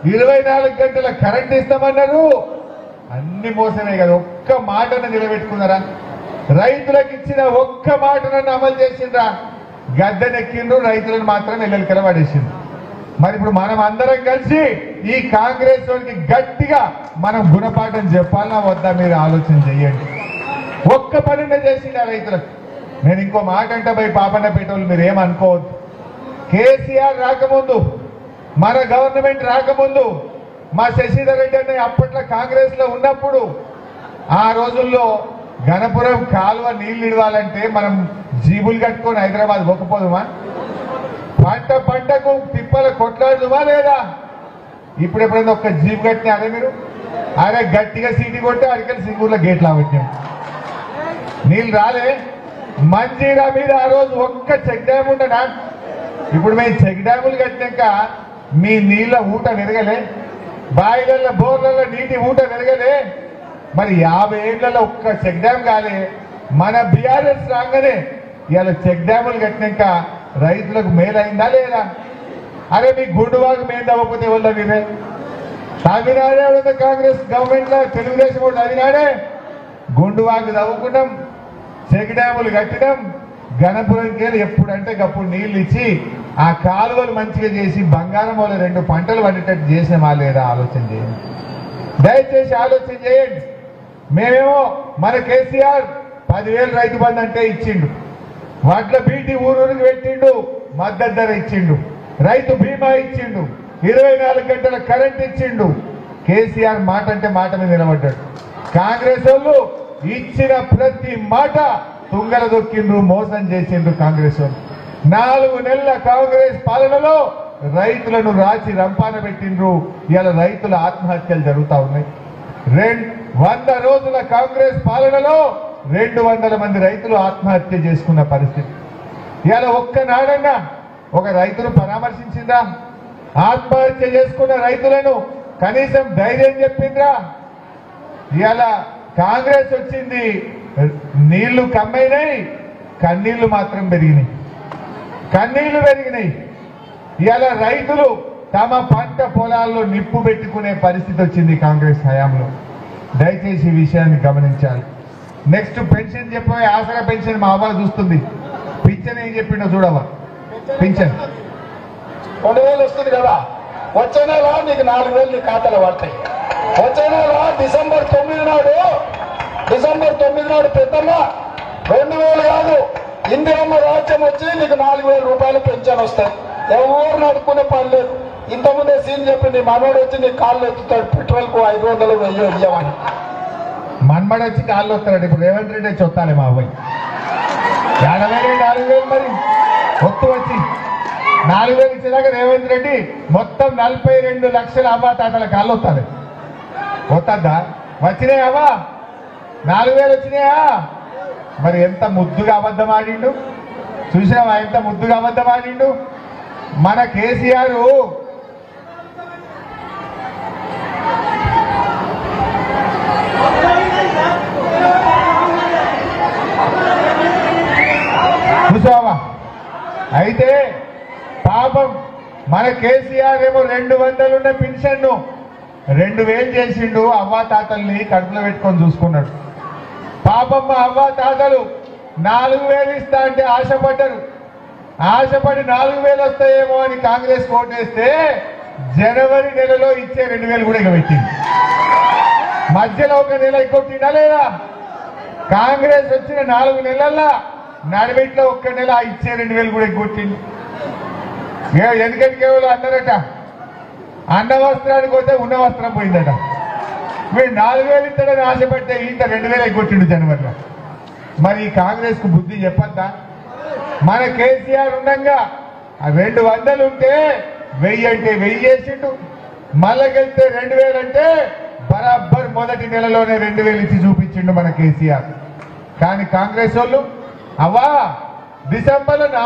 ఇరవై నాలుగు గంటల కరెంట్ ఇస్తామన్నారు అన్ని మోసమే కదా ఒక్క మాటను నిలబెట్టుకున్నారా రైతులకు ఇచ్చిన ఒక్క మాటనన్ను అమలు చేసిండ్రా గద్దెనెక్కిండ్రు రైతులను మాత్రం ఎల్లెలకెల పడేసిండ్రు మరి ఇప్పుడు మనం అందరం కలిసి ఈ కాంగ్రెస్ వారికి గట్టిగా మనం గుణపాఠం చెప్పాలన్నా వద్దా మీరు ఆలోచన చేయండి ఒక్క పనినే చేసిండు ఆ రైతులకు నేను ఇంకో మాట అంటే పోయి పాపన్నపేట వాళ్ళు మీరు ఏమనుకోవద్దు కేసీఆర్ రాకముందు మన గవర్నమెంట్ రాకముందు మా శశిధర్ రెడ్డి అనే అప్పట్లో కాంగ్రెస్ లో ఉన్నప్పుడు ఆ రోజుల్లో గణపురం కాలువ నీళ్లు ఇవ్వాలంటే మనం జీబులు కట్టుకొని హైదరాబాద్ పోకపోదుమా పంట పంటకు తిప్పల కొట్లాడుదుమా లేదా ఇప్పుడు ఎప్పుడైనా ఒక్క జీప్ కట్టినా అదే మీరు అరే గట్టిగా సీటీ కొట్టి అడికెళ్ళి సింగూర్లో గేట్లు ఆవట్టాం నీళ్ళు రాలే మంజీరా మీద ఆ రోజు ఒక్క చెక్ డ్యామ్ ఉండనా ఇప్పుడు మేము చెక్ డ్యాములు కట్టినాక మీ నీళ్ళ ఊట పెరగలే బాయిలలో బోర్లలో నీటి ఊట పెరగలే మరి యాభై ఏళ్లలో ఒక్క చెక్ డ్యామ్ కాలే మన బీఆర్ఎస్ రాగానే ఇవాళ చెక్ డ్యాములు కట్టినాక రైతులకు మేలైందా లేదా అరే మీ గుండువాకు మేలు తవ్వకపోతే ఎవరు మీరే తమిళనాడే ఉంది కాంగ్రెస్ గవర్నమెంట్ లో తెలుగుదేశం కూడా తమిళనాడే గుండువాకు తవ్వుకున్నాం చెక్ డ్యాములు కట్టినాం గణపురంకి వెళ్ళి ఎప్పుడంటే అప్పుడు నీళ్లు ఇచ్చి ఆ కాలువలు మంచిగా చేసి బంగారం వల్ల రెండు పంటలు పండేటట్టు చేసినామా లేదా ఆలోచన చేయండి దయచేసి ఆలోచన చేయండి మేమేమో మన కేసీఆర్ పదివేలు రైతు బంధు అంటే ఇచ్చిండు వడ్ల బీటి ఊరూరికి పెట్టిండు మద్దతు ధర ఇచ్చిండు రైతు బీమా ఇచ్చిండు ఇరవై నాలుగు గంటల కరెంట్ ఇచ్చిండు కేసీఆర్ మాట అంటే మాట మీద నిలబడ్డాడు కాంగ్రెస్ వాళ్ళు ఇచ్చిన ప్రతి మాట తుంగల దొక్కిండ్రు మోసం చేసిండ్రు కాంగ్రెస్ వాళ్ళు నాలుగు నెలల కాంగ్రెస్ పాలనలో రైతులను రాచి రంపాన పెట్టిండ్రు ఇవాళ రైతుల ఆత్మహత్యలు జరుగుతా ఉన్నాయి రెండు వంద రోజుల కాంగ్రెస్ పాలనలో రెండు వందల మంది రైతులు ఆత్మహత్య చేసుకున్న పరిస్థితి ఇవాళ ఒక్కనాడన్నా ఒక రైతును పరామర్శించిందా ఆత్మహత్య చేసుకున్న రైతులను కనీసం ధైర్యం చెప్పిండ్రా ఇవాళ కాంగ్రెస్ వచ్చింది నీళ్లు కమ్మైనాయి కన్నీళ్లు మాత్రం పెరిగినాయి కన్నీళ్లు పెరిగినాయి ఇవాళ రైతులు తమ పంట పొలాల్లో నిప్పు పెట్టుకునే పరిస్థితి వచ్చింది కాంగ్రెస్ హయాంలో దయచేసి ఈ విషయాన్ని గమనించాలి నెక్స్ట్ పెన్షన్ చెప్పే ఆసరా పెన్షన్ మా అవ్వ చూస్తుంది పింఛన్ ఏం చెప్పిండో చూడవా పింఛన్ రెండు వేలు వస్తుంది కదా వచ్చే నెల నీకు నాలుగు వేలు నీ ఖాతాలో పడతాయి వచ్చే నెల డిసెంబర్ తొమ్మిది నాడు డిసెంబర్ తొమ్మిది నాడు పెద్దమ్మ రెండు వేలు కాదు ఇందిరమ్మ రాజ్యం వచ్చి నీకు నాలుగు వేల రూపాయలు పెన్షన్ వస్తాయి ఎవరు నడుకునే పని లేదు ఇంతకుముందే సీన్ చెప్పి నీ మనోడు వచ్చి నీ కాళ్ళు ఎత్తుతాడు పెట్రోల్ కు ఐదు వందలు వెయ్యి ఇయ్యమని మన్మడ వచ్చి కాళ్ళు వస్తాడు ఇప్పుడు రేవంత్ రెడ్డి వచ్చి వస్తాలే మా అబ్బాయి యాభై నాలుగు వేలు మరి ఒత్తు వచ్చి నాలుగు వేలు ఇచ్చేదాకా రేవంత్ రెడ్డి మొత్తం నలభై రెండు లక్షల అవ్వా తాతల కాళ్ళు వస్తాడు వస్తుందా వచ్చినాయా నాలుగు వేలు వచ్చినాయా మరి ఎంత ముద్దుగా అబద్ధం ఆడిండు చూసినావా ఎంత ముద్దుగా అబద్ధం ఆడిండు మన కేసీఆర్ చూసావా అయితే పాపం మన కేసీఆర్ ఏమో రెండు వందలున్న పెన్షన్ను రెండు వేలు చేసిండు అవ్వా తాతల్ని కడుపులో పెట్టుకొని చూసుకున్నాడు పాపం మా అవ్వా తాతలు నాలుగు వేలు ఇస్తా అంటే ఆశపడ్డారు ఆశపడి నాలుగు వేలు వస్తాయేమో అని కాంగ్రెస్ ఓటేస్తే జనవరి నెలలో ఇచ్చే రెండు వేలు కూడా ఇక పెట్టింది మధ్యలో ఒక నెల కొట్టిందా లేదా కాంగ్రెస్ వచ్చిన నాలుగు నెలల్లో నడిమిట్లో ఒక్క నెల ఆ ఇచ్చే రెండు వేలు కూడా ఎగ్గొట్టింది ఏ- ఎందుకంటే కేవలం అన్నారట అన్న వస్త్రానికి పోతే ఉన్న వస్త్రం పోయిందట మీరు నాలుగు వేలు ఇస్తాడని ఆశపడితే ఇంత రెండు వేలు ఎగ్గొట్టిండు జనవరిలో మరి ఈ కాంగ్రెస్ కు బుద్ధి చెప్పద్దా మన కేసీఆర్ ఉండగా ఆ రెండు వందలు ఉంటే వెయ్యి అంటే వెయ్యి చేసిండు మళ్ళకెళ్తే రెండు వేలు అంటే బరాబర్ మొదటి నెలలోనే రెండు వేలు ఇచ్చి చూపించిండు మన కేసీఆర్ కానీ కాంగ్రెస్ వాళ్ళు అవ్వా డిసెంబర్లో